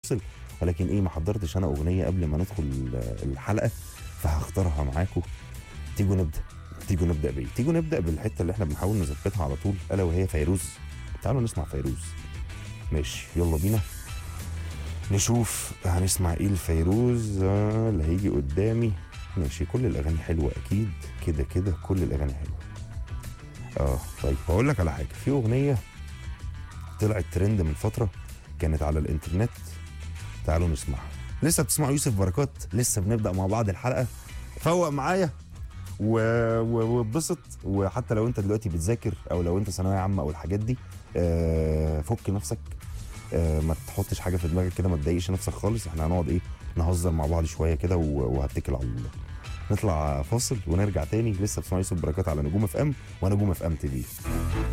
هنفصل ولكن ايه ما حضرتش انا اغنيه قبل ما ندخل الحلقه فهختارها معاكم تيجوا نبدا تيجوا نبدا بايه تيجوا نبدا بالحته اللي احنا بنحاول نظبطها على طول الا وهي فيروز تعالوا نسمع فيروز ماشي يلا بينا نشوف هنسمع ايه الفيروز آه، اللي هيجي قدامي ماشي كل الاغاني حلوه اكيد كده كده كل الاغاني حلوه اه طيب هقول لك على حاجه في اغنيه طلعت ترند من فتره كانت على الانترنت تعالوا نسمعها لسه بتسمعوا يوسف بركات لسه بنبدا مع بعض الحلقه فوق معايا و- و- واتبسط وحتى لو انت دلوقتي بتذاكر او لو انت ثانويه عامه او الحاجات دي آه، فك نفسك آه، ما تحطش حاجه في دماغك كده ما تضايقش نفسك خالص احنا هنقعد ايه نهزر مع بعض شويه كده و- وهتكل على الله نطلع فاصل ونرجع تاني لسه بتسمعوا يوسف بركات على نجوم اف ام ونجوم اف ام تي في